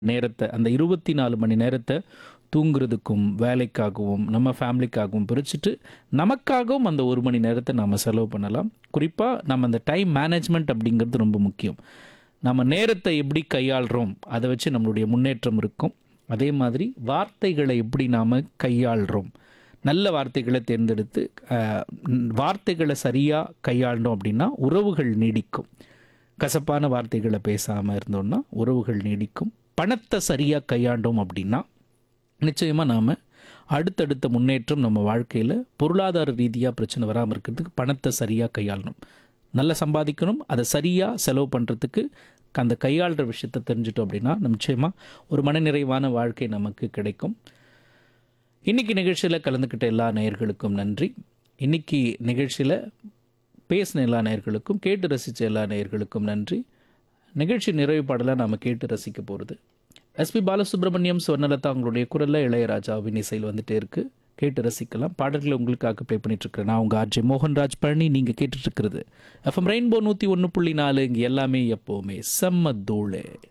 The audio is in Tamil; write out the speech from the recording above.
நேரத்தை அந்த இருபத்தி நாலு மணி நேரத்தை தூங்குறதுக்கும் வேலைக்காகவும் நம்ம ஃபேமிலிக்காகவும் பிரிச்சுட்டு நமக்காகவும் அந்த ஒரு மணி நேரத்தை நாம் செலவு பண்ணலாம் குறிப்பாக நம்ம அந்த டைம் மேனேஜ்மெண்ட் அப்படிங்கிறது ரொம்ப முக்கியம் நம்ம நேரத்தை எப்படி கையாளுறோம் அதை வச்சு நம்மளுடைய முன்னேற்றம் இருக்கும் அதே மாதிரி வார்த்தைகளை எப்படி நாம் கையாளுறோம் நல்ல வார்த்தைகளை தேர்ந்தெடுத்து அஹ், வார்த்தைகளை சரியாக கையாண்டோம் அப்படின்னா உறவுகள் நீடிக்கும் கசப்பான வார்த்தைகளை பேசாமல் இருந்தோம்னா உறவுகள் நீடிக்கும் பணத்தை சரியாக கையாண்டோம் அப்படின்னா நிச்சயமாக நாம் அடுத்தடுத்த முன்னேற்றம் நம்ம வாழ்க்கையில் பொருளாதார ரீதியாக பிரச்சனை வராமல் இருக்கிறதுக்கு பணத்தை சரியாக கையாளணும் நல்லா சம்பாதிக்கணும் அதை சரியாக செலவு பண்ணுறதுக்கு அந்த கையாளுற விஷயத்தை தெரிஞ்சிட்டோம் அப்படின்னா நிச்சயமாக ஒரு மனநிறைவான வாழ்க்கை நமக்கு கிடைக்கும் இன்னைக்கு நிகழ்ச்சியில் கலந்துக்கிட்ட எல்லா நேயர்களுக்கும் நன்றி இன்னைக்கு நிகழ்ச்சியில் பேசின எல்லா நேயர்களுக்கும் கேட்டு ரசித்த எல்லா நேயர்களுக்கும் நன்றி நிகழ்ச்சி நிறைவு பாடலாக நாம் கேட்டு ரசிக்க போகிறது எஸ்பி பாலசுப்ரமணியம் சொர்ணலதா அவங்களுடைய குரலில் இளையராஜாவின் இசையில் வந்துட்டே இருக்கு கேட்டு ரசிக்கலாம் பாடல்களை உங்களுக்காக ப்ளே பண்ணிட்டு இருக்கிறேன் நான் உங்கள் ஆர்ஜே மோகன்ராஜ் பழனி நீங்கள் கேட்டுட்டு இருக்கிறது எஃப்எம் ரெயின்போ நூற்றி ஒன்று புள்ளி நாலு இங்கே எல்லாமே எப்போவுமே செம்ம தூளே